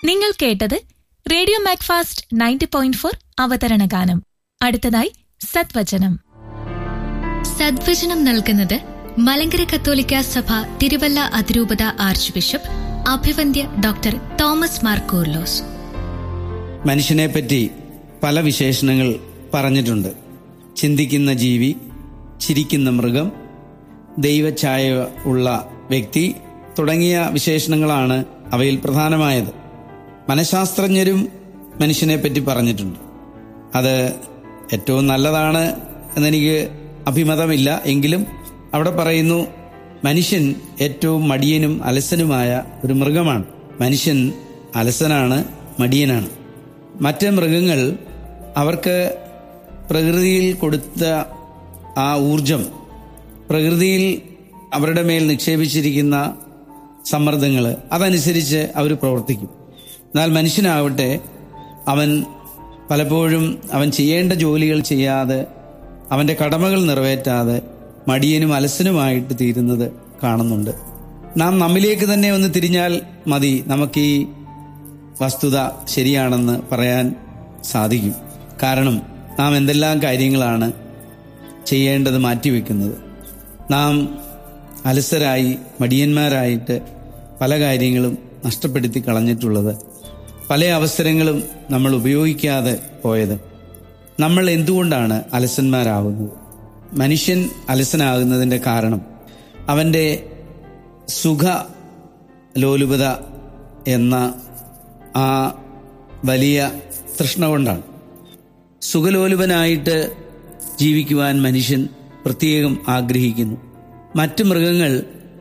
നിങ്ങൾ കേട്ടത് radio Macfast ninety point four അവതരണ ഗാനം അടുത്തതായി സത്വചനം സദ്വചനം നൽകുന്നത് മലങ്കര കത്തോലിക്ക സഭ തിരുവല്ല അതിരൂപത ആർച്ച് ബിഷപ്പ് അഭിവന്ദ്യ ഡോക്ടർ തോമസ് മാർ കൂർലോസ് മനുഷ്യനെ പറ്റി പല വിശേഷണങ്ങൾ പറഞ്ഞിട്ടുണ്ട് ചിന്തിക്കുന്ന ജീവി ചിരിക്കുന്ന മൃഗം ദൈവഛായ ഉള്ള വ്യക്തി തുടങ്ങിയ വിശേഷണങ്ങളാണ് അവയിൽ പ്രധാനമായത് മനഃശാസ്ത്രജ്ഞരും മനുഷ്യനെ പറ്റി പറഞ്ഞിട്ടുണ്ട് അത് ഏറ്റവും നല്ലതാണ് എന്നെനിക്ക് അഭിമതമില്ല എങ്കിലും അവിടെ പറയുന്നു മനുഷ്യൻ ഏറ്റവും മടിയനും അലസനുമായ ഒരു മൃഗമാണ് മനുഷ്യൻ അലസനാണ് മടിയനാണ് മറ്റ് മൃഗങ്ങൾ അവർക്ക് പ്രകൃതിയിൽ കൊടുത്ത ആ ഊർജം പ്രകൃതിയിൽ അവരുടെ മേൽ നിക്ഷേപിച്ചിരിക്കുന്ന സമ്മർദ്ദങ്ങൾ അതനുസരിച്ച് അവർ പ്രവർത്തിക്കും എന്നാൽ മനുഷ്യനാവട്ടെ അവൻ പലപ്പോഴും അവൻ ചെയ്യേണ്ട ജോലികൾ ചെയ്യാതെ അവൻ്റെ കടമകൾ നിറവേറ്റാതെ മടിയനും അലസനുമായിട്ട് തീരുന്നത് കാണുന്നുണ്ട് നാം നമ്മിലേക്ക് തന്നെ ഒന്ന് തിരിഞ്ഞാൽ മതി നമുക്ക് ഈ വസ്തുത ശരിയാണെന്ന് പറയാൻ സാധിക്കും കാരണം നാം എന്തെല്ലാം കാര്യങ്ങളാണ് ചെയ്യേണ്ടത് മാറ്റിവെക്കുന്നത് നാം അലസരായി മടിയന്മാരായിട്ട് പല കാര്യങ്ങളും നഷ്ടപ്പെടുത്തി കളഞ്ഞിട്ടുള്ളത് പല അവസരങ്ങളും നമ്മൾ ഉപയോഗിക്കാതെ പോയത് നമ്മൾ എന്തുകൊണ്ടാണ് അലസന്മാരാകുന്നത് മനുഷ്യൻ അലസനാകുന്നതിൻ്റെ കാരണം അവൻ്റെ സുഖ ലോലുപത എന്ന ആ വലിയ തൃഷ്ണ കൊണ്ടാണ് സുഖലോലുപനായിട്ട് ജീവിക്കുവാൻ മനുഷ്യൻ പ്രത്യേകം ആഗ്രഹിക്കുന്നു മറ്റ് മൃഗങ്ങൾ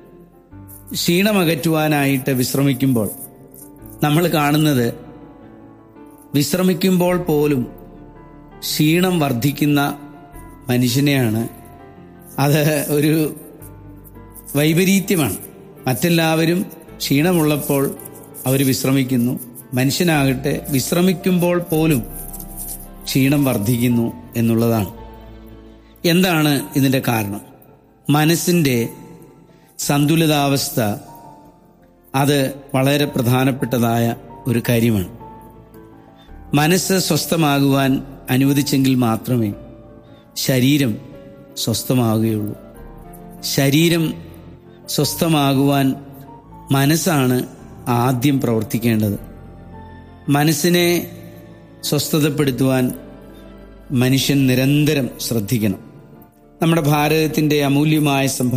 ക്ഷീണമകറ്റുവാനായിട്ട് വിശ്രമിക്കുമ്പോൾ നമ്മൾ കാണുന്നത് വിശ്രമിക്കുമ്പോൾ പോലും ക്ഷീണം വർദ്ധിക്കുന്ന മനുഷ്യനെയാണ് അത് ഒരു വൈപരീത്യമാണ് മറ്റെല്ലാവരും ക്ഷീണമുള്ളപ്പോൾ അവർ വിശ്രമിക്കുന്നു മനുഷ്യനാകട്ടെ വിശ്രമിക്കുമ്പോൾ പോലും ക്ഷീണം വർദ്ധിക്കുന്നു എന്നുള്ളതാണ് എന്താണ് ഇതിൻ്റെ കാരണം മനസ്സിൻ്റെ സന്തുലിതാവസ്ഥ അത് വളരെ പ്രധാനപ്പെട്ടതായ ഒരു കാര്യമാണ് മനസ്സ് സ്വസ്ഥമാകുവാൻ അനുവദിച്ചെങ്കിൽ മാത്രമേ ശരീരം സ്വസ്ഥമാവുകയുള്ളൂ ശരീരം സ്വസ്ഥമാകുവാൻ മനസ്സാണ് ആദ്യം പ്രവർത്തിക്കേണ്ടത് മനസ്സിനെ സ്വസ്ഥതപ്പെടുത്തുവാൻ മനുഷ്യൻ നിരന്തരം ശ്രദ്ധിക്കണം നമ്മുടെ ഭാരതത്തിൻ്റെ അമൂല്യമായ സംഭാവന